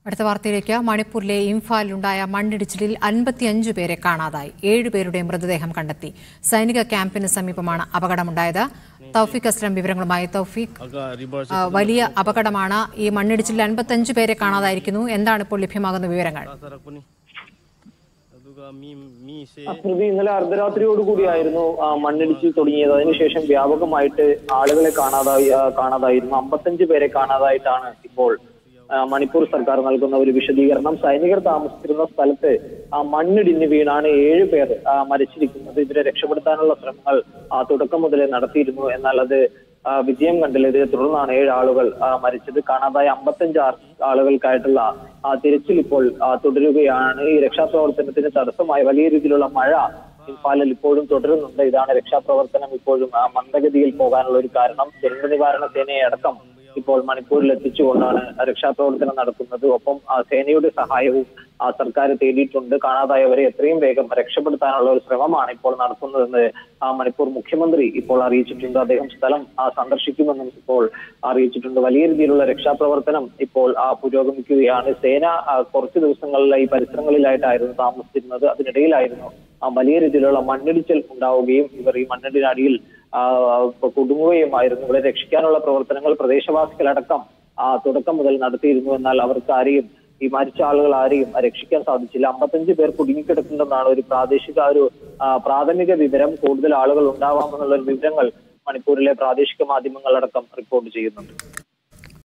അടുത്ത വാർത്തയിലേക്ക് മണിപ്പൂരിലെ ഇംഫാലിലുണ്ടായ മണ്ണിടിച്ചിലിൽ അൻപത്തിയഞ്ച് പേരെ കാണാതായി ഏഴുപേരുടെ മൃതദേഹം കണ്ടെത്തി സൈനിക ക്യാമ്പിന് സമീപമാണ് അപകടമുണ്ടായത് തൗഫീഖ് അസ്ലം വിവരങ്ങളുമായി തൗഫീഖ് ആ, വലിയ അപകടമാണ് ഈ മണ്ണിടിച്ചിലിൽ അൻപത്തിയഞ്ച് പേരെ കാണാതായിരിക്കുന്നു എന്താണ് ഇപ്പോൾ ലഭ്യമാകുന്ന വിവരങ്ങൾ sarapuni aduga mi mi se സ്മൃതി ഇന്നലെ അർദ്ധരാത്രിയോടുകൂടിയായിരുന്നു ആ, മണ്ണിടിച്ചിൽ തുടങ്ങിയത് അതിനുശേഷം വ്യാപകമായിട്ട് ആളുകളെ കാണാതായി ആ, കാണാതായിരുന്നു അമ്പത്തഞ്ച് പേരെ കാണാതായിട്ടാണ് ഇപ്പോൾ ആ, മണിപ്പൂർ സർക്കാർ നൽകുന്ന ഒരു വിശദീകരണം സൈനികർ താമസിച്ചിരുന്ന സ്ഥലത്ത് ആ, മണ്ണിടിഞ്ഞ് വീണാണ് ഏഴ് പേർ ആ, മരിച്ചിരിക്കുന്നത് ഇവരെ രക്ഷപ്പെടുത്താനുള്ള ശ്രമങ്ങൾ ആ, തുടക്കം മുതലേ നടത്തിയിരുന്നു എന്നാൽ അത് ആ, വിജയം കണ്ടില്ല ഇതിനെ തുടർന്നാണ് ഏഴ് ആളുകൾ ആ, മരിച്ചത് കാണാതായ അമ്പത്തഞ്ച് ആ- ആളുകൾക്കായിട്ടുള്ള ആ, തിരച്ചിൽ ഇപ്പോൾ ആ, തുടരുകയാണ് ഈ രക്ഷാപ്രവർത്തനത്തിന് തടസ്സമായി വലിയ രീതിയിലുള്ള മഴ ഇംഫാലിൽ ഇപ്പോഴും തുടരുന്നുണ്ട് ഇതാണ് രക്ഷാപ്രവർത്തനം ഇപ്പോഴും ആ, മന്ദഗതിയിൽ പോകാനുള്ള ഒരു കാരണം ദുരന്ത നിവാരണ സേനയെ അടക്കം ഇപ്പോൾ മണിപ്പൂരിൽ എത്തിച്ചുകൊണ്ടാണ് രക്ഷാപ്രവർത്തനം നടത്തുന്നത് ഒപ്പം ആ സേനയുടെ സഹായവും ആ സർക്കാർ തേടിയിട്ടുണ്ട് കാണാതായവരെ എത്രയും വേഗം രക്ഷപ്പെടുത്താനുള്ള ഒരു ശ്രമമാണ് ഇപ്പോൾ നടത്തുന്നതെന്ന് ആ മണിപ്പൂർ മുഖ്യമന്ത്രി ഇപ്പോൾ അറിയിച്ചിട്ടുണ്ട് അദ്ദേഹം സ്ഥലം ആ സന്ദർശിക്കുമെന്നും ഇപ്പോൾ അറിയിച്ചിട്ടുണ്ട് വലിയ രീതിയിലുള്ള രക്ഷാപ്രവർത്തനം ഇപ്പോൾ ആ പുരോഗമിക്കുകയാണ് സേന ആ, കുറച്ച് ദിവസങ്ങളിലെ ഈ പരിസരങ്ങളിലായിട്ടായിരുന്നു താമസിച്ചിരുന്നത് അതിനിടയിലായിരുന്നു ആ വലിയ രീതിയിലുള്ള മണ്ണിടിച്ചിൽ ഉണ്ടാവുകയും ഇവർ ഈ മണ്ണിടിനടിയിൽ ആ, കുടുങ്ങുകയുമായിരുന്നു ഇവരെ രക്ഷിക്കാനുള്ള പ്രവർത്തനങ്ങൾ പ്രദേശവാസികളടക്കം ആ തുടക്കം മുതൽ നടത്തിയിരുന്നു എന്നാൽ അവർക്ക് ആരെയും ഈ മരിച്ച ആളുകൾ ആരെയും രക്ഷിക്കാൻ സാധിച്ചില്ല അമ്പത്തഞ്ച് പേർ കുടുങ്ങിക്കിടക്കുന്നുണ്ടെന്നാണ് ഒരു പ്രാദേശിക ഒരു ആ, പ്രാഥമിക വിവരം കൂടുതൽ ആളുകൾ ഉണ്ടാവാമെന്നുള്ള ഒരു വിവരങ്ങൾ മണിപ്പൂരിലെ പ്രാദേശിക മാധ്യമങ്ങളടക്കം റിപ്പോർട്ട് ചെയ്യുന്നുണ്ട്